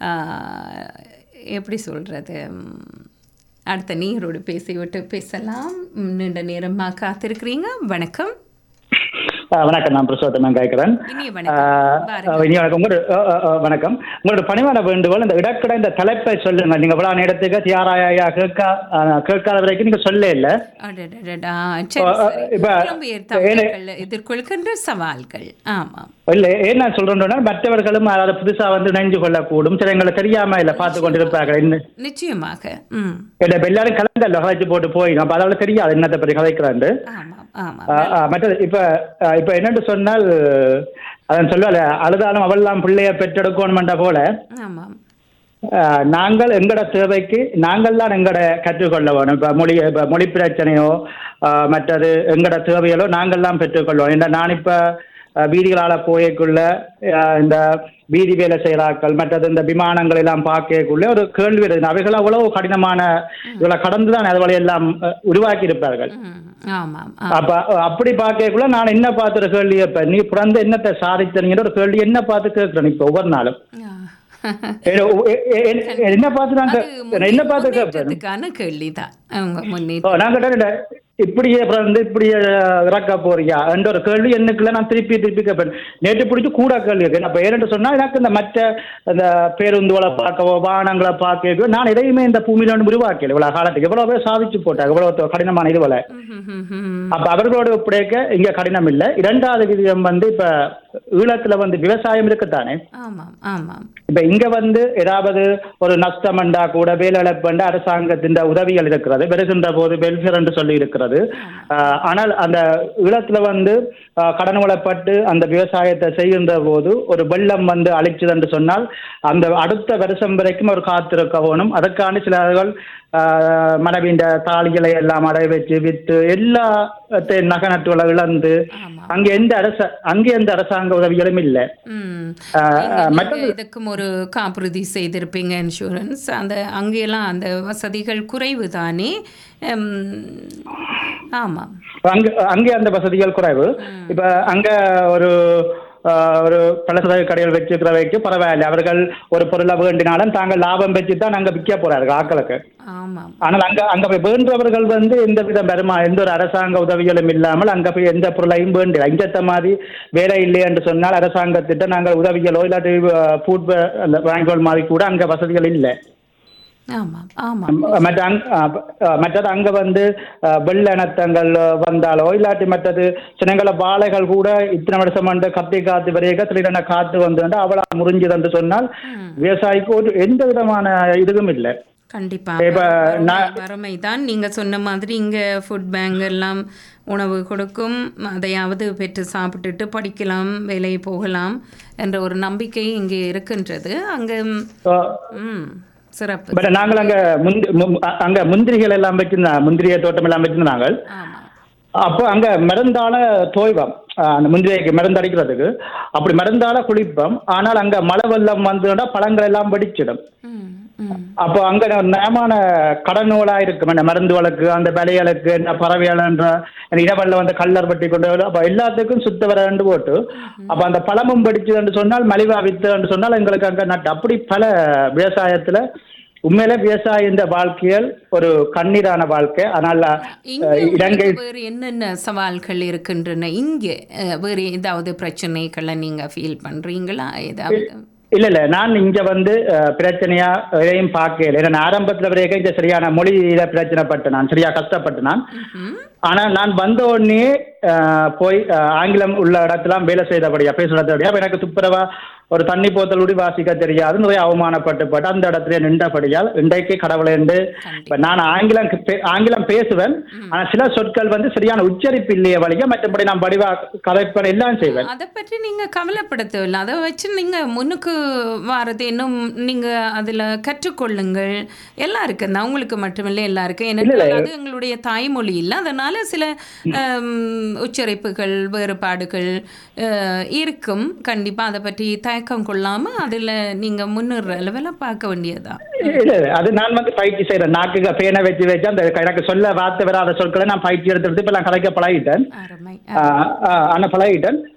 ஆஹ், எப்படி சொல்கிறது அடுத்த நீரோடு பேசிவிட்டு பேசலாம் ம், நீண்ட நேரமாக காத்திருக்கிறீங்க வணக்கம் ஆ, வணக்கம் நான் பிரசோத்தமன் கேட்கிறேன் இனிய ஆ, வணக்கம் பாருங்க. இனி வணக்கம் உங்களோட ஆ, ஆ, ஆ, வணக்கம் உங்களோட பணிவான வேண்டுகோள் இந்த இடக்கடை இந்த தலைப்பை சொல்லுங்க நீங்க இவ்வளவு நேரத்துக்கு தியாராயா கேட்கா ஆ, கேட்காத வரைக்கும் நீங்க சொல்ல இல்ல அடடடடா, சரி, ஆ, ஆ, சரி. இப்ப- புலம்பெயர் தமிழர்கள் எதிர்கொள்கின்ற சவால்கள் ஆமாம் இல்ல ஏன் நான் சொல்றேன்னா மற்றவர்களும் அதாவது புதுசா வந்து நெஞ்சு கொள்ளக்கூடும் சில எங்களுக்கு தெரியாம இல்ல பார்த்து கொண்டிருப்பார்கள் இன்னும் நிச்சயமாக ம் இல்ல இப்ப எல்லாரும் கலந்தல்ல கதைச்சு போட்டு போயிடும் அப்ப அதாவது தெரியாது என்னத்தை பற்றி கதைக்கிறாண்டு ஆமாம் ஆமாம் ஆ, ஆ, மற்றது இப்ப ஆ, இப்ப என்னன்னு சொன்னால் அதன் சொல்லுவாள் அழுதாலும் அவள்லாம் பிள்ளைய பெற்றெடுக்கணுமென்ற போல ஆமாம் ஆஹ் நாங்கள் எங்கட தேவைக்கு நாங்கள் தான் எங்கட கற்றுக்கொள்ள வேணும் இப்போ மொழி இப்போ மொழி பிரச்சனையோ ஆஹ் மற்றது எங்கட தேவைகளோ நாங்கள் தான் பெற்றுக்கொள்வோம் ஏன்னா நான் இப்போ வீதிகளால் போயக்குள்ள ஆஹ் இந்த வீதி வேலை செய்கிறாக்கள் மற்றது இந்த விமானங்கள் எல்லாம் பார்க்கக்குள்ள ஒரு கேள்வி இருக்கு அவைகள் அவ்வளவு கடினமான இவ்வளோ கடந்து தான் அதுவரை எல்லாம் அஹ், உருவாக்கி இருப்பார்கள் ம், ஆமாம் ஆமாம் அப்ப அப்படி பார்க்கக்குள்ள நான் என்ன பார்த்துற கேள்வி இப்ப நீ பிறந்து என்னத்தை சாதித்தனீங்கிற ஒரு கேள்வி என்ன பார்த்து கேட்கிறேன் இப்போ ஒவ்வொரு நாளும் ஆ. ஏ- ஏ- ஏ- ஏ- என்ன பார்த்து நான் அது கே- என்ன பார்த்து கேட்பேன் முன்னேற்றத்துக்கான கேள்விதான் அவங்க ஓ முன்னேற்றம் நான் கேட்டேன் இப்படியே பிறந்து இப்படியே இறக்க போறியா என்ற ஒரு கேள்வி எனக்குள்ள நான் திருப்பி திருப்பி கேட்பேன் நேற்று பிடிச்சி கூட கேள்வி கேட்கேன் அப்ப ஏன்னு சொன்னா எனக்கு இந்த மற்ற அந்த பேருந்துகளை பார்க்கவோ வாகனங்களை பார்க்கவோ நான் எதையுமே இந்த பூமியில ஒன்று உருவாக்கல இவ்வளவு காலத்துக்கு எவ்வளவு பேர் சாதிச்சு போட்டாங்க இவ்வளவு கடினமான இதுவலை ம், ம், ம். அப்ப அவர்களோட ஒப்படைக்க இங்க கடினம் இல்லை இரண்டாவது விதம் வந்து இப்ப ஈழத்துல வந்து விவசாயம் இருக்குத்தானே ஆமாம் ஆமாம் இப்ப இங்க வந்து ஏதாவது ஒரு நஷ்டமண்டா கூட வேலையிழப்புண்டா அரசாங்கத்தின் உதவிகள் இருக்கிறது வருகின்ற போது வெல்ஃபேர் என்று சொல்லி இருக்கிறது ஆஹ் ஆனால் அந்த ஈழத்துல வந்து ஆஹ் கடன் வளப்பட்டு அந்த விவசாயத்தை செய்கின்ற போது ஒரு வெள்ளம் வந்து அழிச்சது என்று சொன்னால் அந்த அடுத்த வருஷம் வரைக்கும் ஒரு காத்திருக்க வேணும் அதற்கான சிலர்கள் ஆஹ் மனைவியின் தாலிகளை எல்லாம் அடை வச்சு வித்து எல்லா நகை நட்டுகளை இழந்து ஆமாம் அங்க எந்த அரச அங்கே எந்த அரசாங்க உதவிகளும் இல்லை ம். ஆஹ் நீங்க- மற்றது நீங்க இதுக்கும் ஒரு காப்புறுதி செய்திருப்பீங்க இன்சூரன்ஸ் அந்த அங்கெல்லாம் அந்த வசதிகள் குறைவு தானே எம், ஆமாம் அங்க அங்கே அந்த வசதிகள் குறைவு இப்ப அங்க ஒரு ஆஹ், ஒரு பலசர கடைகள் வச்சுக்கிறவைக்கு பரவாயில்லை அவர்கள் ஒரு பொருளை வேண்டினாலும் தாங்கள் லாபம் வச்சு தான் அங்க விற்க போறார்கள் ஆக்களுக்கு ஆமாம் ஆனால் அங்க அங்க போய் வேண்டவர்கள் வந்து எந்த வித வருமா எந்த ஒரு அரசாங்க உதவிகளும் இல்லாமல் அங்க போய் எந்த பொருளையும் வேண்டிய இங்கத்த மாதிரி வேலை இல்லை என்று சொன்னால் அரசாங்கத்திட்ட நாங்கள் உதவிகளோ இல்லாட்டி ஃபுட் அந்த வாங்கோல் மாதிரி கூட அங்க வசதிகள் இல்லை ஆமாம் ஆமாம் மற்ற அங் அஹ் அஹ் மற்றது அங்க வந்து அஹ், வெள்ள இனத்தங்கள் வந்தாலோ இல்லாட்டி மற்றது சின்னங்கள வாழைகள் கூட இத்தனை வருஷம் வந்து கத்தி காத்து வரைய திடீரென காத்து வந்து அவ்வளவு முறிஞ்சது என்று சொன்னால் விவசாயிக்கு ஒரு எந்த விதமான இதுவும் இல்லை கண்டிப்பா இப்ப நான் வறுமை தான் நீங்க சொன்ன மாதிரி இங்க ஃபுட் பேங்க் எல்லாம் உணவு கொடுக்கும் அதையாவது பெற்று சாப்பிட்டுட்டு படிக்கலாம் வேலை போகலாம் என்ற ஒரு நம்பிக்கை இங்கே இருக்கின்றது அங்க அஹ், ம் சிறப்பு பட் நாங்கள் அங்க முந்தி மு- அ- அங்க முந்திரிகள் எல்லாம் வச்சிருந்தாங்க முந்திரிய தோட்டம் எல்லாம் வச்சிருந்தாங்க ஆமா அப்போ அங்க மருந்தால தோய்வம் அஹ், அந்த முந்திரிக்கு மருந்து அடிக்கிறதுக்கு அப்படி மருந்தால குளிப்போம் ஆனால் அங்க மழை வெள்ளம் வந்துட்டா பழங்கள் எல்லாம் வெடிச்சிடும் ம் ம் அப்போ அங்க நயமான கடனூலா இருக்கும் இந்த மருந்து வழக்கு அந்த விலைகளுக்கு இந்த பறவைகள்ன்ற இடவெல்ல வந்து கல்லர் பட்டி கொண்டு வரும். அப்ப எல்லாத்துக்கும் சுத்த வரண்டு போட்டு அப்ப அந்த பழமும் படிச்சதுன்னு சொன்னால் மலிவா வித்துன்னு சொன்னால் எங்களுக்கு அங்க நட்டு அப்படி பல விவசாயத்துல உண்மையிலே விவசாய இந்த வாழ்க்கையில் ஒரு கண்ணீரான வாழ்க்கை ஆனால் இங்க அஹ், இலங்கை உங்களுக்கு வேறு என்னென்ன சவால்கள் இருக்கின்றன இங்கே அஹ், வேறு ஏதாவது பிரச்சனைகளை நீங்க ஃபீல் பண்றீங்களா ஏதாவது இல்ல இல்ல நான் இங்க வந்து அஹ், பிரச்சனையா எதையும் பார்க்கல ஏன்னா நான் ஆரம்பத்துல வரைக்கும் இங்க சரியான மொழியில பிரச்சனைப்பட்டு நான் சரியா கஷ்டப்பட்டு நான் ம்ஹும். ஆனா நான் வந்த உடனே அஹ், போய் அஹ், ஆங்கிலம் உள்ள இடத்துல வேலை செய்தபடியா பேசுறதபடியா அப்ப எனக்கு துப்புரவா ஒரு தண்ணி போத்தலோடி வாசிக்க தெரியாது நிறைய அவமானப்பட்டு பட்டு அந்த இடத்துல நின்றபடியால் இன்றைக்கு கடவுளை என்று இப்ப நான் ஆங்கிலம் பே- ஆங்கிலம் பேசுவேன் ஆனா சில சொற்கள் வந்து சரியான உச்சரிப்பு இல்லையே வழியா மற்றபடி நான் வடிவா கதைப்பேன் எல்லாம் செய்வேன் அதை பற்றி நீங்க கவலைப்பட தேவையில்லை அதை வச்சு நீங்க முன்னுக்கு வாரது இன்னும் நீங்க அதுல கற்றுக்கொள்ளுங்கள் எல்லாருக்கும் தான் உங்களுக்கு மட்டுமில்லை எல்லாருக்கும் ஏன்னா அது எங்களுடைய தாய்மொழி இல்லை அதனால சில ஹம், உச்சரிப்புகள் வேறுபாடுகள் அஹ், இருக்கும் கண்டிப்பா அதை பற்றி தயக்கம் கொள்ளாம அதுல நீங்க முன்னேற லெவலில் பார்க்க வேண்டியதுதான் இல்ல இல்ல, அது நான் வந்து பயிற்சி செய்யறேன் நாக்குக்கு பேனை வச்சு வச்சு அந்த எனக்கு சொல்ல வார்த்தை வராத சொற்களை நான் பயிற்சி எடுத்து இப்ப நான் கதைக்க பழகிட்டேன் அருமை ஆஹ் ஆஹ் ஆனா பழகிட்டேன்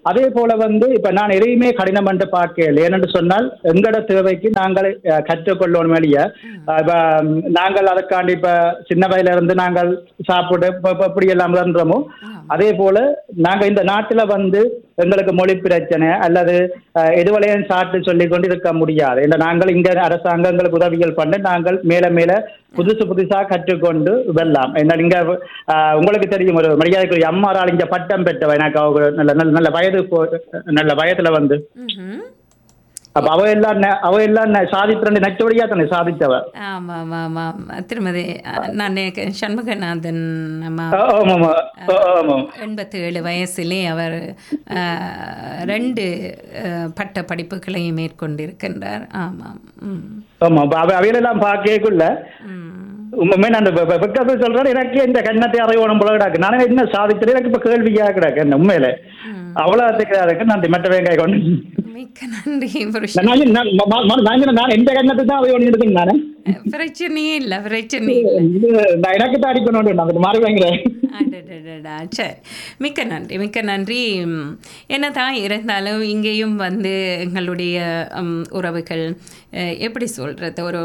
அதே போல வந்து இப்ப நான் எதையுமே கடினம் என்று பார்க்கல ஏனென்று சொன்னால் எங்கட தேவைக்கு நாங்கள் அஹ், கற்றுக்கொள்ளணும் வெளிய அஹ், இப்ப ம், நாங்கள் அதற்காண்டி இப்ப சின்ன வயதுல இருந்து நாங்கள் சாப்பிட்டு இப்ப- இப்ப எப்படி எல்லாம் இருந்தோமோ அதே போல நாங்க இந்த நாட்டுல வந்து எங்களுக்கு மொழி பிரச்சனை அல்லது அஹ், எதுவளையும் சாட்டு சொல்லி கொண்டு இருக்க முடியாது இந்த நாங்கள் இங்க அரசாங்கங்களுக்கு உதவிகள் பண்ணி நாங்கள் மேல மேல புதுசு புதுசா கற்றுக்கொண்டு வெல்லாம் என்ன இங்க அஹ், உங்களுக்கு தெரியும் ஒரு மரியாதைக்குரிய அம்மாரால் இங்க பட்டம் பெற்றவ எனக்கு அவங்க நல்ல நல்ல நல்ல வயது போ- நல்ல வயதுல வந்து ம்ஹும். அப்ப அவ எல்லாம் ந- அவ எல்லாம் ந- சாதித்திரண்டு நச்சவடியா தானே சாதித்தவ ஆமாம் ஆமாம் திருமதி அஹ், நான் நினைக்கிறேன் சண்முகநாதன் அம்மா ஆ, ஆமாமா ஆ, ஆமாம் எண்பத்தி ஏழு வயசிலே அவர் அஹ், ரெண்டு அஹ், பட்ட படிப்புகளையும் மேற்கொண்டிருக்கின்றார் ஆமாம் ம் ஆமா அப்ப அவ அவையிலெல்லாம் பார்க்கக்குள்ள ம் உண்மைமே நான் வெக்கத்தை சொல்றேன் எனக்கு இந்த கண்ணத்தை அறையோணும் போல கிடக்கு நானே என்ன சாதித்தேன் எனக்கு இப்ப கேள்வியா கிடக்கு என்ன உண்மையில அவ்வளவு கிடையாது நான் மற்ற வெங்காய கொண்டு மிக்க நன்றி புருஷ நான் நான் ம- ம- நான் சொன்னேன், நான் எந்த கண்ணத்தை தான் அவையோடு இருக்கேன் நானே பிரச்சனையே இல்லை பிரச்சனையே இல்லை இது நான் எனக்கு தான் அடிக்கணும் நான் மாறி வாங்குறேன் அடடடடா, சரி மிக்க நன்றி மிக்க நன்றி ம், என்னதான் இருந்தாலும் இங்கேயும் வந்து எங்களுடைய ம், உறவுகள் அஹ், எப்படி சொல்கிறது ஒரு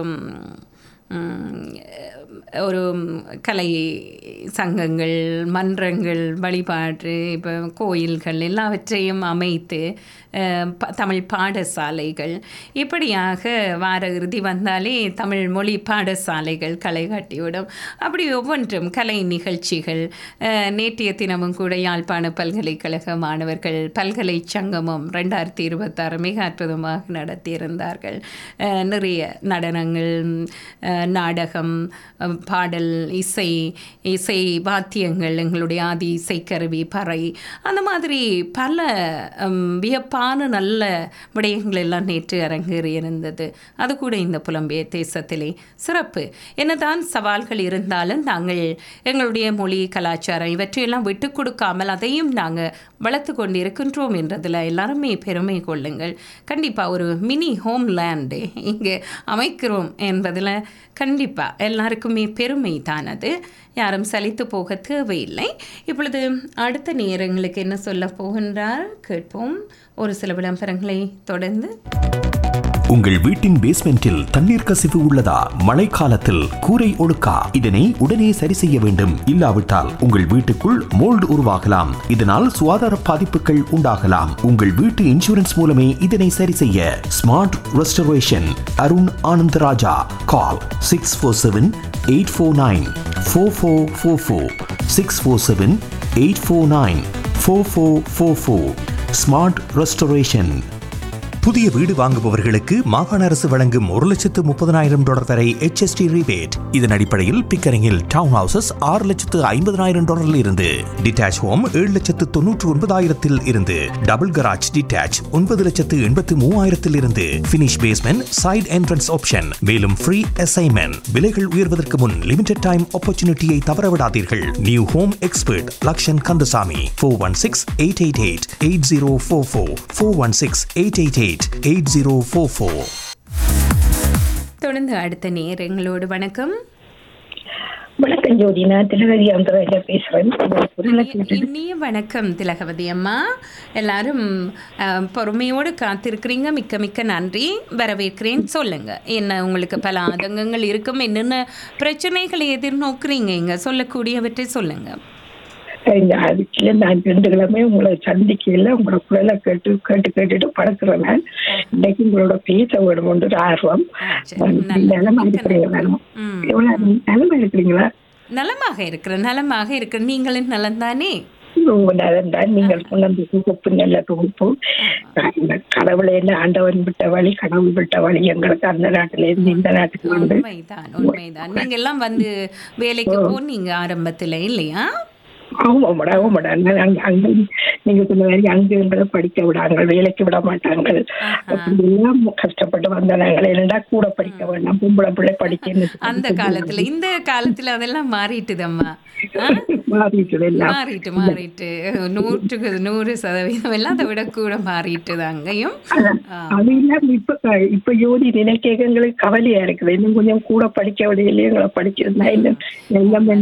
ம், ஒரு கலை சங்கங்கள் மன்றங்கள் வழிபாடு இப்போ கோயில்கள் எல்லாவற்றையும் அமைத்து அஹ், ப- தமிழ் பாடசாலைகள் இப்படியாக வார இறுதி வந்தாலே தமிழ் மொழி பாடசாலைகள் களை காட்டிவிடும் அப்படி ஒவ்வொன்றும் கலை நிகழ்ச்சிகள் அஹ், நேற்றைய தினமும் கூட யாழ்ப்பாண பல்கலைக்கழக மாணவர்கள் பல்கலை சங்கமம் ரெண்டாயிரத்தி இருபத்தாறு மிக அற்புதமாக நடத்தியிருந்தார்கள் அஹ், நிறைய நடனங்கள் அஹ், நாடகம் அஹ், பாடல் இசை இசை வாத்தியங்கள் எங்களுடைய ஆதி இசைக்கருவி பறை அந்த மாதிரி பல ஹம், வியப்பான நல்ல விடயங்கள் எல்லாம் நேற்று அரங்கேறி இருந்தது அது கூட இந்த புலம்பெயர் தேசத்திலே சிறப்பு என்னதான் சவால்கள் இருந்தாலும் நாங்கள் எங்களுடைய மொழி கலாச்சாரம் இவற்றையெல்லாம் விட்டு கொடுக்காமல் அதையும் நாங்கள் வளர்த்து கொண்டு இருக்கின்றோம் என்றதில் எல்லாருமே பெருமை கொள்ளுங்கள் கண்டிப்பாக ஒரு மினி ஹோம் லேண்டு இங்கே அமைக்கிறோம் என்பதில் கண்டிப்பாக எல்லாருக்குமே பெருமை தான் அது யாரும் சலித்து போக தேவையில்லை இப்பொழுது அடுத்த நேரங்களுக்கு என்ன சொல்ல போகின்றார் கேட்போம் ஒரு சில விளம்பரங்களை தொடர்ந்து உங்கள் வீட்டின் பேஸ்மெண்டில் தண்ணீர் கசிவு உள்ளதா மழைக்காலத்தில் கூரை ஒழுக்கா இதனை உடனே சரி செய்ய வேண்டும் இல்லாவிட்டால் உங்கள் வீட்டுக்குள் மோல்டு உருவாகலாம் இதனால் சுகாதார பாதிப்புகள் உண்டாகலாம் உங்கள் வீட்டு இன்சூரன்ஸ் மூலமே இதனை சரி செய்ய smart restoration Arun Anandaraja call six four seven eight four nine four four four four six four seven eight four nine four four four four smart restoration புதிய வீடு வாங்குபவர்களுக்கு மாகாண அரசு வழங்கும் ஒரு லட்சத்து முப்பதனாயிரம் டாலர் வரை HST rebate இதன் அடிப்படையில் பிக்கரிங்கில் டவுன் ஹவுசஸ் ஆறு லட்சத்து ஐம்பதனாயிரம் டாலரில் இருந்து டிட்டாச் ஹோம் ஏழு லட்சத்து தொன்னூற்று ஒன்பதாயிரத்தில் இருந்து டபுள் கராஜ் டிட்டாச் ஒன்பது லட்சத்து எண்பத்து மூவாயிரத்தில் இருந்து finish basement side entrance option மேலும் ஃப்ரீ அசைன்மெண்ட் விலைகள் உயர்வதற்கு முன் லிமிடெட் டைம் ஆப்பர்ச்சுனிட்டியை தவறவிடாதீர்கள் new home expert Lakshan Kandasamy four one six eight eight eight eight zero four four four one six eight eight eight eight zero four four தொடர்ந்து அடுத்த நேரங்களோடு வணக்கம் வணக்கம் ஜோதி நான் திலகதி அந்தராஜா பேசுறேன் உங்க குரலை கேட்டு இனிய வணக்கம் திலகவதி அம்மா எல்லாரும் அஹ், பொறுமையோடு காத்திருக்கிறீங்க மிக்க மிக்க நன்றி வரவேற்கிறேன் சொல்லுங்க என்ன உங்களுக்கு பல ஆதங்கங்கள் இருக்கும் என்னென்ன பிரச்சனைகளை எதிர்நோக்குறீங்க இங்க சொல்லக்கூடியவற்றை சொல்லுங்க இந்த அதுக்குள்ள நான் ரெண்டு கிழமை உங்களை சந்திக்கல உங்களோட குரலை கேட்டு கேட்டு கேட்டுட்டு படுக்கிறேன் நான் இன்னைக்கு உங்களோட பேச வேணும் ஒரு ஆர்வம் ஆ, சரி, நல்லது. நிலமா மிக்க இருக்கிறீங்க நன்றி. வேணும் ம். எவ்வளவு நிலமா இருக்கிறீங்களா நலமாக இருக்கிறேன் நலமாக இருக்கிறேன் நீங்களும் நலம்தானே உங்க நலம் தான் நீங்கள் சொன்ன அந்த தொகுப்பு நல்ல தொகுப்பு இந்த கடவுளை என்ன ஆண்டவன் விட்ட வழி கடவுள் விட்ட வழி எங்களுக்கு அந்த நாட்டில இருந்து இந்த நாட்டுக்கு வந்து உண்மைதான் உண்மைதான் நீங்க எல்லாம் வந்து வேலைக்கு போனீங்க ஆரம்பத்துல இல்லையா ஆமாம்டா ஆமாடா நான் அங்க அங்க நீங்க சொன்ன மாதிரி அங்க படிக்க விடாங்க வேலைக்கு விட மாட்டாங்க அப்படி எல்லாம் கஷ்டப்பட்டு வந்த நாங்கள் என்னடா கூட படிக்க வேண்டாம் பொம்பளை பிள்ளை படிக்க அந்த காலத்துல இந்த காலத்துல அதெல்லாம் மாறிட்டுதம்மா ஆ? மாறிட்டு எல்லாம் மாறிட்டு மாறிட்டு நூற்றுக்கு நூறு சதவீதம் எல்லாம் அதை விட கூட மாறிட்டுது அங்கேயும் ஆ. அது இல்லாம இப்ப இப்ப யோதி நினைக்க எங்களுக்கு கவலையா இருக்குது இன்னும் கொஞ்சம் கூட படிக்க விடையிலேயே எங்களை படிச்சிருந்தா இன்னும் எல்லாம் வந்து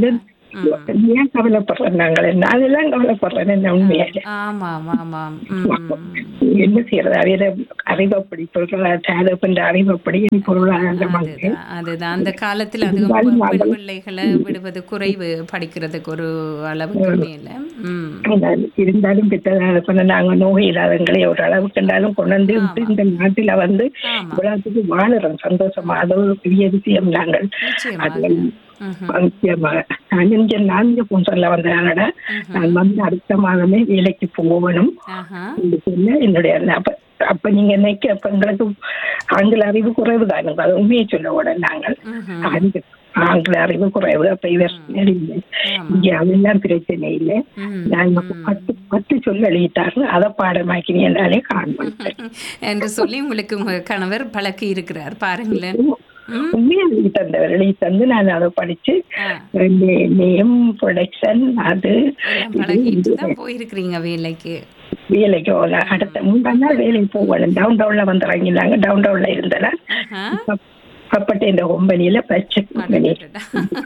ஏன் கவலைப்படுறோம் நாங்கள் என்ன அதெல்லாம் கவலைப்படுறேன் என்ன உண்மையாக ஆமாம் ஆமாம் ம் என்ன செய்யறது அவையில அறிவப்படி பொருளாதார பண்ற அறிவப்படி பொருளாதாரம் அதுதான் அதுதான் அந்த காலத்துல அது இருந்தாலும் பெண் அவள் பிள்ளைகளை விடுவது குறைவு படிக்கிறதுக்கு ஒரு அளவுக்கு மேல ம் இருந்தாலும் பித்ததால பண்ண நாங்க நோய் இல்லாதவங்களை ஒரு அளவுக்கு இருந்தாலும் கொண்டு வந்து விட்டு இந்த நாட்டுல வந்து ஆமா உலகத்துக்கு வாழுறோம் சந்தோஷமா அது ஒரு பெரிய விஷயம் நாங்கள் நிச்சயமாக அது ம்ஹும். முக்கியமாக நான் இங்க நான் இங்க சொல்ல வந்ததுனால நான் வந்து அடுத்த மாதமே வேலைக்கு போகணும் ஆஹா இந்த சொல்ல என்னுடைய அந்த அப்ப அப்ப நீங்க நினைக்க அப்ப எங்களுக்கு ஆங்கில அறிவு குறைவு தான் அது உண்மையை சொல்ல உடனே நாங்கள் ம்ஹும். ஆங்கில ஆங்கில அறிவு குறைவு அப்ப இவர் இல்லை இங்க அதெல்லாம் பிரச்சனை இல்லை ம், நாங்க பத்து பத்து சொல்ல எழுதிட்டாரு அதை பாடமாக்கினே காண்பேன் என்று சொல்லி உங்களுக்கு உங்க கணவர் பழக்கி இருக்கிறார் பாருங்களேன் ம் உண்மையா எழுதி தந்தவர் எழுதி தந்து நான் அதை படிச்சு ஆ. நேம் ப்ரொடக்ஷன் அது எல்லாம் பழகிட்டு தான் போயிருக்கிறீங்க வேலைக்கு வேலைக்கு போகல அடுத்த முந்தாள் நாள் வேலைக்கு போகணும் டவுன் டவுன்ல வந்து இறங்கினாங்க டவுன் டவுன்ல இருந்தேன் ஆஹா. அப்பட்ட இந்த கம்பெனியில பச்சை கம்பெனி அடடடா.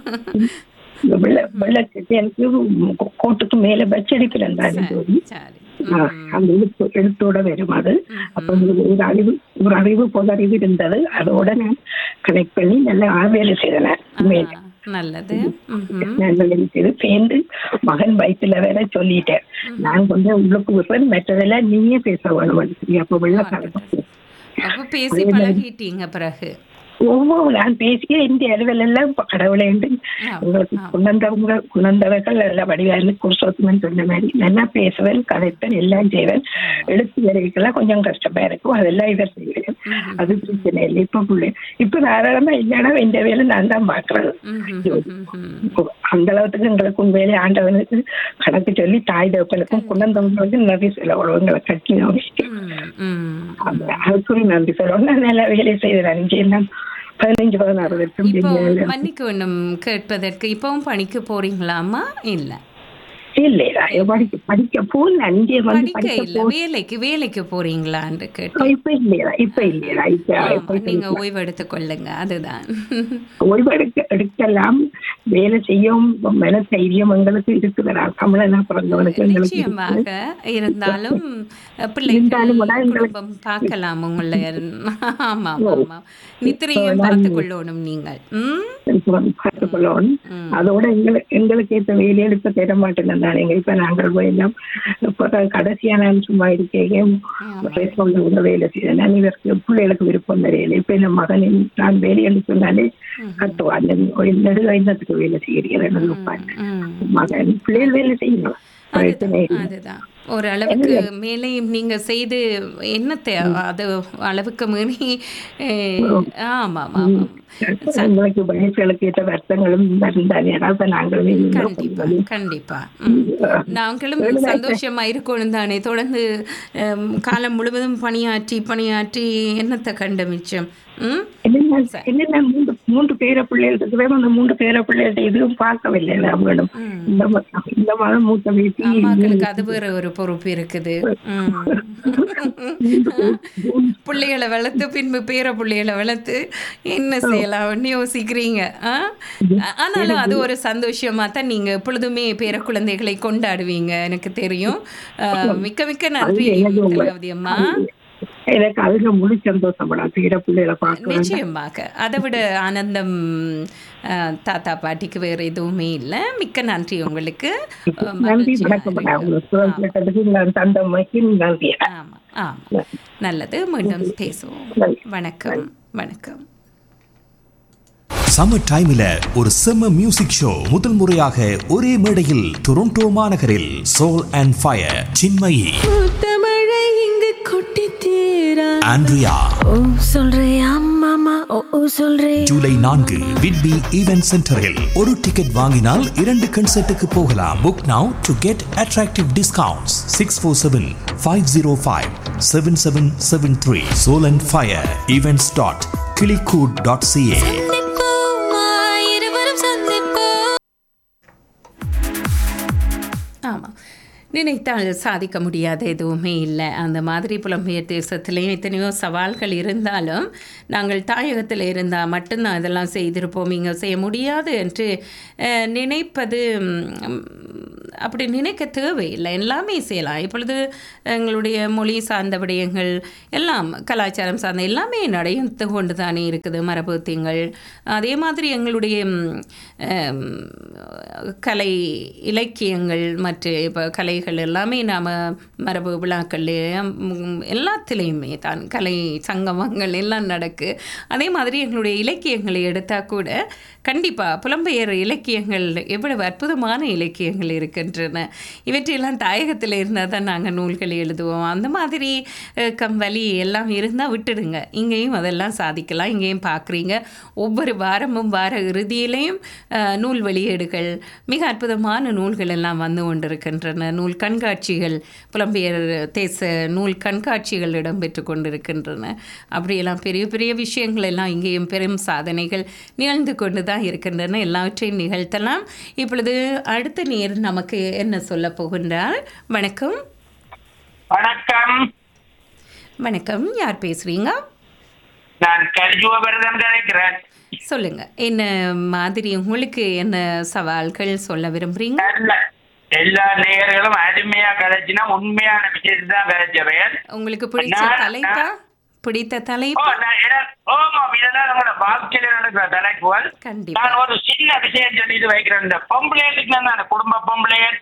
வெள்ள வெள்ளத்துக்கு எனக்கு கோட்டுக்கு மேல பச்சடிப்பில் இருந்தாங்க ஜோதி சரி ஆ, அந்த எழுத்து எழுத்தோட வரும் அது அப்ப உங்களுக்கு ஒரு அறிவு ஒரு அறிவு பொது அறிவு இருந்தது அதோட நான் கனெக்ட் பண்ணி நல்லா வேலை செய்தேன் உண்மையில. ஆ, நல்லது ம்ஹும். நான் வேலை செய்து சேர்ந்து மகன் வயிற்றுல வேற சொல்லிட்டேன் நான் கொஞ்சம் உள்ளுக்கு விடுறேன் மற்றதெல்லாம் நீயே பேச வேணும் அப்ப வெள்ளக்காரன் அப்ப பேசி பழகிட்டீங்க பிறகு ஒவ்வொரு நான் பேசிய இந்த அளவில் எல்லாம் இப்ப கடவுளை என்று ஆமா, உங்களுக்கு ஆமா. குணந்தவங்க குணந்தவர்கள் நல்ல வடிவாக குருசோத்தமன் சொன்ன மாதிரி நல்லா பேசுவேன் கதைப்பேன் எல்லாம் செய்வேன் எழுத்து வரைக்கெல்லாம் கொஞ்சம் கஷ்டமா இருக்கும் அதெல்லாம் இவர் செய்வேன் அது பிரச்சனை இல்லை இப்ப பிள்ளை இப்ப தாராளமா இல்லைன்னா இந்த வேலை நான் தான் பாக்குறது ம்ஹும், ம்ஹும். அந்த அளவுக்கு எங்களுக்கு உண்மையிலே ஆண்டவனுக்கு கணக்கு சொல்லி தாய் தகப்பனுக்கும் குணந்தவங்களுக்கு நன்றி சொல்ல உங்களை கட்டி ம், ம். அதுக்கும் நன்றி சொல்லுவோம் நான் நல்லா வேலை செய்தேன் அஞ்சு எல்லாம் பதினஞ்சு பதினாறு வருஷம் இப்போ செஞ்சேன். மன்னிக்க வேண்டும் கேட்பதற்கு இப்பவும் பணிக்கு போறீங்களாமா இல்ல இல்லையா படிக்க படிக்க போல அஞ்சே வந்து படிக்க படிக்க இல்ல வேலைக்கு வேலைக்கு போறீங்களான்னு போ- கேட்டேன் இப்ப இல்லையா இப்ப இல்லையா இப்ப ஆமா, இப்ப நீங்க ஓய்வு எடுத்துக் கொள்ளுங்க அதுதான் ஓய்வு எடுக்க எடுக்கலாம் வேலை செய்யும் மன தைரியம் எங்களுக்கு இருக்குதுடா தமிழனா பிறந்தவனுக்கு எங்களுக்கு இருக்கு. நிச்சயமாக இருந்தாலும் பிள்ளைகள் இருந்தாலும் கூட எங்களுக்கு- குடும்பம் பார்க்கலாம் உங்களை ஆமா ஆமா நித்திரையும் பார்த்து கொள்ளணும் நீங்கள் ம் எனக்கு வந்து பார்த்துக்கொள்ளணும் அதோட எங்களுக்கு எங்களுக்கு ஏற்ற வேலையை இப்ப தர மாட்டேன் தானேங்க இப்ப நாங்கள் போய் எல்லாம் இப்ப கடைசியா நான் சும்மா இருக்கேன் ரேஷன்ல உள்ள வேலை செய்யறேன் நான் இவருக்கு பிள்ளைகளுக்கு விருப்பம் தெரியல இப்ப என் மகனின் நான் வேலை என்று சொன்னாலே கட்டுவான் நெடுகாய்ந்தத்துக்கு வேலை செய்கிறேன் ம் மகன் பிள்ளைகள் வேலை செய்யணும் பிரச்சனை இல்லை. அதுதான் ஒரு அளவுக்கு மேலேயும் நீங்க செய்து என்னத்தை அது அளவுக்கு மீறி அஹ், ஆமாம் ஆமாம் எங்களுக்கு வயசுகளுக்கு ஏற்ற வருத்தங்களும் இருந்தானே அதாவது நாங்கள் கண்டிப்பா கண்டிப்பா ம். நாங்களும் சந்தோஷமா இருக்கணும் தானே தொடர்ந்து அம், காலம் முழுவதும் பணியாற்றி பணியாற்றி என்னத்தை கண்ட மிச்சம் ம் என்னென்ன என்னென்ன மூன்று மூன்று பேர பிள்ளைகள் இருக்கிற அந்த மூன்று பேர பிள்ளைகள்ட்ட இதுவும் பார்க்கவில்லை அவங்களும் இந்த மா- இந்த மாதம் மூத்த பேட்டி அம்மாக்களுக்கு அது வேற ஒரு பொறுப்பு இருக்குது ம். பிள்ளைகளை வளர்த்து பின்பு பேர பிள்ளைகளை வளர்த்து என்ன செய்யலாம்னு யோசிக்கிறீங்க ஆ? ஆனாலும் அது ஒரு சந்தோஷமா தான் நீங்க எப்பொழுதுமே பேர குழந்தைகளை கொண்டாடுவீங்க எனக்கு தெரியும் ஆ, மிக்க மிக்க நன்றி திலகவதி அம்மா எனக்கு அதுல முழு சந்தோஷப்படா பேர பிள்ளைகளை பார்க்க நிச்சயமாக அதை விட ஆனந்தம் ஆ, தாத்தா பாட்டிக்கு வேற எதுவுமே இல்லை மிக்க நன்றி உங்களுக்கு ஆ, நன்றி மகிழ்ச்சியா வணக்கப்படா இருக்கு. உங்களுக்கு குரல் கேட்டதுக்கு நான் தந்தமைக்கு நன்றி ஆமா ஆமா நல்லது மீண்டும் பேசுவோம் வணக்கம் வணக்கம் சம்மர் டைம்ல ஒரு செம்ம மியூசிக் ஷோ முதல் முறையாக ஒரே மேடையில் டொரண்டோ மாநகரில் சோல் அண்ட் ஃபயர் சின்மயி தமிழை இங்கு கொட்டி தீரா ஆண்ட்ரியா ஓ சொல்றியா மாமா ஓ ஓ சொல்றே ஜூலை நான்கு விட்பி ஈவென்ட் சென்டரில் ஒரு டிக்கெட் வாங்கினால் இரண்டு கன்சர்ட்டுக்கு போகலாம் book now to get attractive discounts six four seven five zero five seven seven seven three soul and fire events dot கிளிகூட் டாட் சிஏ சந்திப்போமா இருவரும் சந்திப்போம் ஆமாம் நினைத்தால் சாதிக்க முடியாத எதுவுமே இல்லை அந்த மாதிரி புலம்பெயர் தேசத்துலேயும் எத்தனையோ சவால்கள் இருந்தாலும் நாங்கள் தாயகத்தில் இருந்தால் மட்டும்தான் இதெல்லாம் செய்திருப்போம் இங்கே செய்ய முடியாது என்று அஹ், நினைப்பது ம், அப்படி நினைக்க தேவையில்லை எல்லாமே செய்யலாம் இப்பொழுது எங்களுடைய மொழி சார்ந்த விடயங்கள் எல்லாம் கலாச்சாரம் சார்ந்த எல்லாமே நடந்து கொண்டு தானே இருக்குது மரபு தீங்கள் அதே மாதிரி எங்களுடைய ம், அம், கலை இலக்கியங்கள் மற்ற இப்போ கலைகள் எல்லாமே நாம் மரபு விழாக்கள்லேயும் எல்லாத்துலேயுமே தான் கலை சங்கமங்கள் எல்லாம் நடக்கு அதே மாதிரி எங்களுடைய இலக்கியங்களை எடுத்தால் கூட கண்டிப்பாக புலம்பெயர் இலக்கியங்கள் எவ்வளவு அற்புதமான இலக்கியங்கள் இருக்கின்றன இவற்றையெல்லாம் தாயகத்தில் இருந்தால் தான் நாங்கள் நூல்கள் எழுதுவோம் அந்த மாதிரி அஹ், கம்பளி எல்லாம் இருந்தால் விட்டுடுங்க இங்கேயும் அதெல்லாம் சாதிக்கலாம் இங்கேயும் பார்க்குறீங்க ஒவ்வொரு வாரமும் வார இறுதியிலையும் அஹ், நூல் வெளியீடுகள் மிக அற்புதமான நூல்கள் எல்லாம் வந்து கொண்டிருக்கின்றன நூல் கண்காட்சிகள் புலம்பெயர் தேச நூல் கண்காட்சிகள் இடம்பெற்று கொண்டிருக்கின்றன அப்படியெல்லாம் பெரிய பெரிய விஷயங்கள் எல்லாம் இங்கேயும் பெரும் சாதனைகள் நிகழ்ந்து கொண்டு தான் இருக்கின்றன எல்லாவற்றையும் நிகழ்த்தலாம் இப்பொழுது அடுத்த நேர் நமக்கு என்ன சொல்ல போகின்றார் வணக்கம் வணக்கம் வணக்கம் யார் பேசுறீங்க நான் கரிஜுவபரதன் கிடைக்கிறேன் சொல்லுங்க என்ன மாதிரி உங்களுக்கு என்ன சவால்கள் சொல்ல விரும்புறீங்க நல்ல எல்லா நேயர்களும் அருமையா கதைச்சுனா உண்மையான விஷயத்தை தான் கதைச்சவன் உங்களுக்கு பிடிச்ச நான்- தலைப்பா பிடித்த ஓ தலைப்பு நான் இத- ஓமாம் இதெல்லாம் உங்களோட வாழ்க்கையில நடக்கிற தலைப்புகள் கண்டிப்பா நான் ஒரு சின்ன விஷயம் சொல்லிட்டு வைக்கிறேன் இந்த பொம்பளைகளுக்கு நான் குடும்ப பொம்பளையர்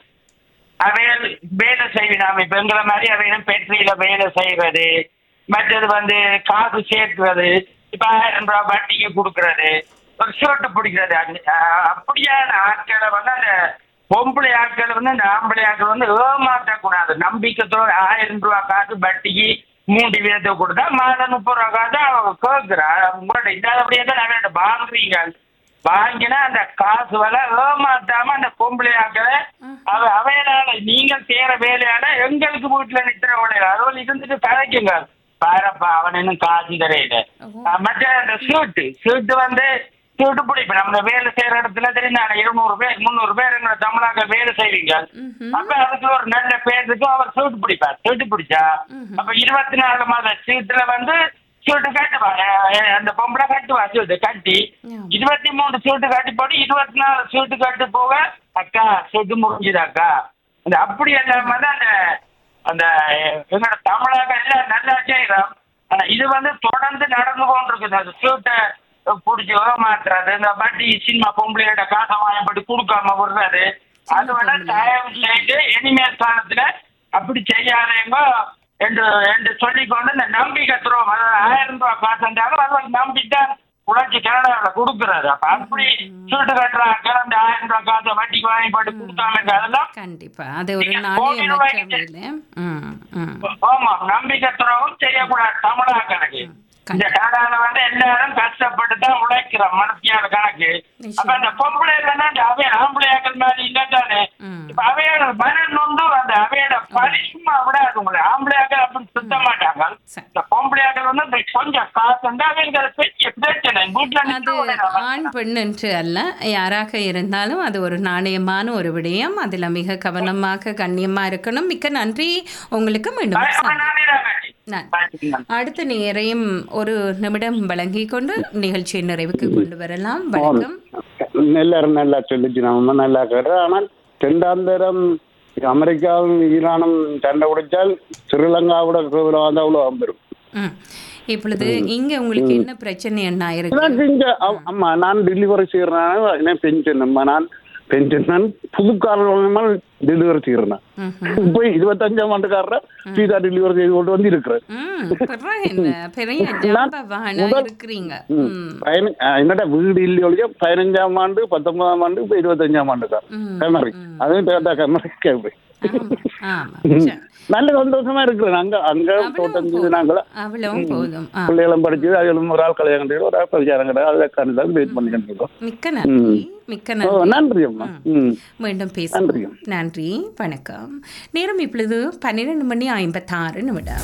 அவைகள் வேலை செய்வினாம இப்ப எங்களை மாதிரி அவைகளும் பேட்டரியில வேலை செய்யறது மற்றது வந்து காசு சேர்க்கிறது இப்ப ஆயிரம் ரூபாய் வட்டிக்கு கொடுக்கறது ஒரு ஷர்ட் பிடிக்கிறது அது- அஹ் அப்படியான ஆட்களை வந்து அந்த பொம்பளை ஆட்களை வந்து அந்த ஆம்பளை ஆட்கள் வந்து ஏமாற்றக்கூடாது நம்பிக்கைத்தோட ஆயிரம் ரூபாய் காசு வட்டிக்கு மூன்று வீதத்தை கொடுத்தா மாதம் முப்பது ரூபா காசு அவங்க கேட்கிறா உங்களோட இல்லாதபடியே தான் நிறைய வாங்குறீங்க வாங்கினா அந்த காசு வர ஏமாத்தாம அந்த பொம்பளை ஆட்களை அவ அவையனால நீங்கள் செய்யற வேலையால எங்களுக்கு வீட்டுல நிக்கிற வேலையில அதுவும் இருந்துட்டு கதைக்குங்க பாரப்பா அவன் இன்னும் காசு தரையில மற்ற அந்த சீட்டு சீட்டு வந்து சீட்டு பிடிப்பு நம்ம வேலை செய்யற இடத்துல தெரிந்தாங்க இருநூறு பேர் முந்நூறு பேர் எங்களை தமிழாக்க வேலை செய்வீங்க அப்ப அதுக்கு ஒரு நல்ல பேருக்கு அவர் சீட்டு பிடிப்பார் சீட்டு பிடிச்சா அப்ப இருபத்தி நாலு மாத சீட்டுல வந்து சீட்டு கட்டுவா அஹ் அந்த பொம்பளை கட்டுவா சீட்டு கட்டி ஆமா. இருபத்தி மூணு சீட்டு கட்டி போட்டு இருபத்தி நாலு சீட்டு கட்டு போக அக்கா சீட்டு முடிஞ்சுது அக்கா அந்த அப்படி இல்லாம தான் அந்த அந்த எங்களோட தமிழக எல்லாம் நல்லா செய்யறோம் ஆனா இது வந்து தொடர்ந்து நடந்து கொண்டிருக்குது அந்த சீட்டை பிடிச்சி ஏமாத்துறது இந்த வட்டி சினிமா பொம்பளையோட காசை வாங்கப்பட்டு கொடுக்காம விடுறது அது வந்து தயவு செய்து இனிமேல் காலத்துல அப்படி செய்யாதவங்க என்று என்று சொல்லிக்கொண்டு இந்த நம்பிக்கை துரோகம் அதாவது ஆயிரம் ரூபாய் காசு இருந்தாலும் அது வந்து நம்பித்தான் உழைச்சி கனடாவில் கொடுக்குறாரு அப்ப அப்படி சீட்டு கட்டுறாங்க கிளம்பி ஆயிரம் ரூபாய் காசை வட்டிக்கு வாங்கி போட்டு கொடுக்காம இருக்கு அதெல்லாம் கண்டிப்பா அது ஒரு நீங்க நாணயமற்ற கோடி வேலை ம் ம் ஆமா நம்பிக்கை துரோகம் செய்யக்கூடாது தமிழா கணக்கு இந்த கனடால வந்து எல்லாரும் கஷ்டப்பட்டு தான் உழைக்கிறோம் மனசியான கணக்கு அப்ப அந்த பொம்பளை இல்லைன்னா அவை ஆம்பளையாக்கள் மாதிரி இல்லதானே ம். இப்ப அவையோட மனம் நொந்து அந்த அவையோட பரிசுமா விடாது உங்களை ஆம்பளையாக்கள் அப்படி சுத்த மாட்டாங்க சரி. இந்த பொம்பளையாக்கள் வந்து இந்த கொஞ்சம் காசு வந்து அவைங்களுக்கு அது பெரிய பிரச்சனை வீட்டுல அது நிற்க ஆண் பெண் என்று அல்ல யாராக இருந்தாலும் அது ஒரு நாணயமான ஒரு விடயம் அதில் மிக கவனமாக கண்ணியமாக இருக்கணும் மிக்க நன்றி உங்களுக்கு மீண்டும் சந்திப்போம். நன்றி. அடுத்த நேரையும் ஒரு நிமிடம் வழங்கி கொண்டு நிகழ்ச்சியை நிறைவுக்கு கொண்டு வரலாம் வணக்கம் எல்லாரும் நல்லா சொல்லிச்சு நம்ம நல்லா கேட்டோம் ஆனால் ரெண்டாம் தரம் அமெரிக்காவும் ஈரானும் சண்டை உடைச்சால் ஸ்ரீலங்காவோட வந்து அவ்வளோ வரும் ம் இப்பொழுது இங்க உங்களுக்கு என்ன பிரச்சனை என்ன இருக்கு எனக்கு இங்க அ- ஆமா நான் டெலிவரி செய்யறேன் என்ன பென்ஷன் அம்மா நான் பென்ஷன் நான் புதுக்காரர்கள் டெலிவரி செய்யறேன் ம்ஹும். இப்போ இருபத்தஞ்சாம் ஆண்டுக்காரர சீதா டெலிவரி செய்து கொண்டு வந்து இருக்கிறேன் ம் பிறகு என்ன பெரிய ஜாம்பவானா இருக்கிறீங்க ம் பயண- அஹ் என்னடா வீடு இல்லையோ பதினஞ்சாம் ஆண்டு பத்தொன்பதாம் ஆண்டு இப்போ இருபத்தஞ்சாம் ஆண்டுக்கா ம், கமரி அதுவும் டேட்டா கமரி கேள்வி ஆமா ஆமா சரி. நல்ல சந்தோஷமா இருக்கிறேன் அங்க அங்க தோட்டம் செய்து நாங்கள அவ்வளவும் போதும் ஆ பிள்ளைகளும் படிச்சது அதுகளும் ஒரு ஆள் கல்யாணம் கட்டிட்டு ஒரு ஆள் பரிச்சாரம் கிடையாது அதுக்கான தான் வெயிட் பண்ணிக்கிட்டு இருக்கோம் மிக்க நன்றி மிக்க ஓ நன்றி நன்றி அம்மா ம் மீண்டும் பேசுவோம் நன்றி. நன்றி வணக்கம் நேரம் இப்பொழுது பன்னிரெண்டு மணி ஐம்பத்தாறு நிமிடம்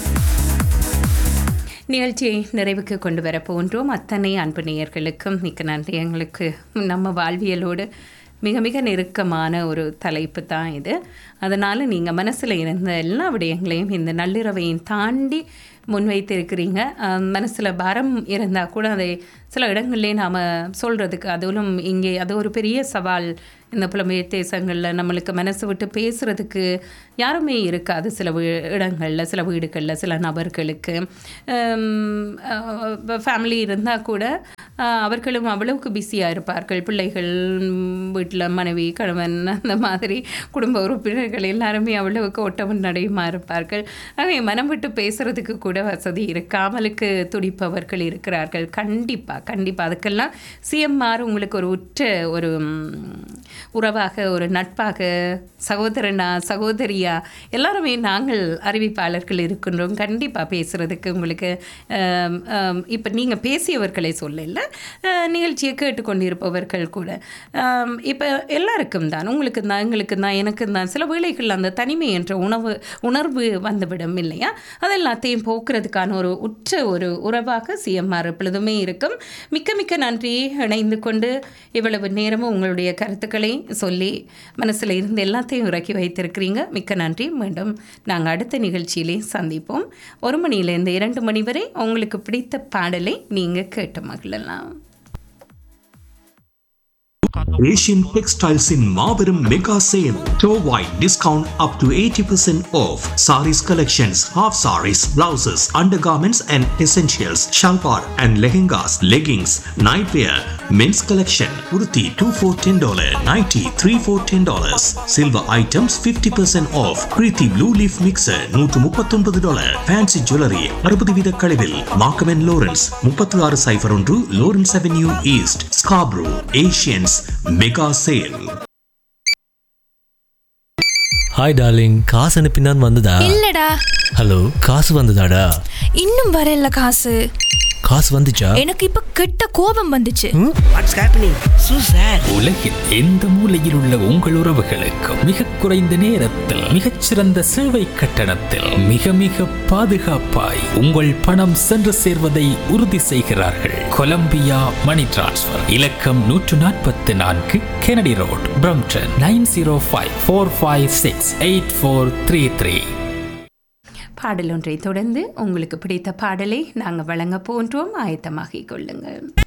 நிகழ்ச்சியை நிறைவுக்கு கொண்டு வர போன்றோம் அத்தனை அன்பு நேயர்களுக்கும் மிக்க நன்றி எங்களுக்கு நம்ம வாழ்வியலோடு மிக மிக நெருக்கமான ஒரு தலைப்பு தான் இது அதனால் நீங்கள் மனசில் இருந்த எல்லா விடயங்களையும் இந்த நள்ளிரவையும் தாண்டி முன்வைத்திருக்கிறீங்க மனசில் பாரம் இருந்தால் கூட அதை சில இடங்கள்லே நாம் சொல்கிறதுக்கு அதுவும் இங்கே அது ஒரு பெரிய சவால் இந்த புலம்பெயர் தேசங்களில் நம்மளுக்கு மனசு விட்டு பேசுகிறதுக்கு யாருமே இருக்காது சில வீ இடங்களில் சில வீடுகளில் சில நபர்களுக்கு ஃபேமிலி இருந்தால் கூட ஆஹ், அவர்களும் அவ்வளவுக்கு பிஸியாக இருப்பார்கள் பிள்ளைகள் வீட்டில் மனைவி கணவன் அந்த மாதிரி குடும்ப உறுப்பினர்கள் எல்லாருமே அவ்வளவுக்கு ஒட்டமும் நடையுமா இருப்பார்கள் ஆகவே மனம் விட்டு பேசுகிறதுக்கு கூட வசதி இருக்காமலுக்கு துடிப்பவர்கள் இருக்கிறார்கள் கண்டிப்பாக கண்டிப்பாக அதுக்கெல்லாம் சிஎம்ஆர் உங்களுக்கு ஒரு உற்ற ஒரு ம், உறவாக ஒரு நட்பாக சகோதரனா சகோதரியா எல்லாருமே நாங்கள் அறிவிப்பாளர்கள் இருக்கின்றோம் கண்டிப்பாக பேசுகிறதுக்கு உங்களுக்கு இப்போ நீங்கள் பேசியவர்களை சொல்லல அஹ், நிகழ்ச்சியை கேட்டுக்கொண்டிருப்பவர்கள் கூட இப்போ எல்லாருக்கும் தான் உங்களுக்கு தான் எங்களுக்கு தான் எனக்கு தான் சில வேளைகள் அந்த தனிமை என்ற உணவு உணர்வு வந்துவிடும் இல்லையா அது எல்லாத்தையும் போக்குறதுக்கான ஒரு உற்ற ஒரு உறவாக சிஎம்ஆர் எப்பொழுதுமே இருக்கும் மிக்க மிக்க நன்றி இணைந்து கொண்டு இவ்வளவு நேரமும் உங்களுடைய கருத்துக்களை சொல்லி மனசில் இருந்து எல்லாத்தையும் இறக்கி வைத்திருக்கிறீங்க மிக்க நன்றி மீண்டும் நாங்கள் அடுத்த நிகழ்ச்சியிலே சந்திப்போம் ஒரு மணியிலேருந்து இரண்டு மணி வரை உங்களுக்கு பிடித்த பாடலை நீங்கள் கேட்டு மகிழலாம் Asian Textiles in Marverum Mega Sale. Store-wide discount up to 80% off. Saris collections, half saris, blouses, undergarments and essentials, shalwar and lehengas, leggings, nightwear, men's collection, kurti 2 for $10, nighty 3 for $10. Silver items 50% off. Preeti Blue Leaf Mixer 139 dollar. Fancy Jewelry 60 வீத கழிவில். Markham and Lawrence 36 சைபர் ஒன்று Lawrence Avenue East, Scarborough, Asians Mega Sale. Hi darling காசு அனுப்பினான் வந்ததா இல்லடா hello காசு வந்ததாடா இன்னும் வரல காசு காசு வந்துச்சா எனக்கு இப்ப கெட்ட கோபம் வந்துச்சு உலகில் எந்த மூலையில் உள்ள உங்கள் உறவுகளுக்கு மிக குறைந்த நேரத்தில் மிகச்சிறந்த சேவை கட்டணத்தில் மிக மிக பாதுகாப்பாய் உங்கள் பணம் சென்று சேர்வதை உறுதி செய்கிறார்கள் கொலம்பியா மணி டிரான்ஸ்ஃபர் இலக்கம் நூற்று நாற்பத்தி நான்கு Kennedy road Brampton nine zero five four five six eight four three three பாடல் ஒன்றை தொடர்ந்து உங்களுக்கு பிடித்த பாடலை நாங்கள் வழங்க போன்றோம் ஆயத்தமாகிக் கொள்ளுங்கள்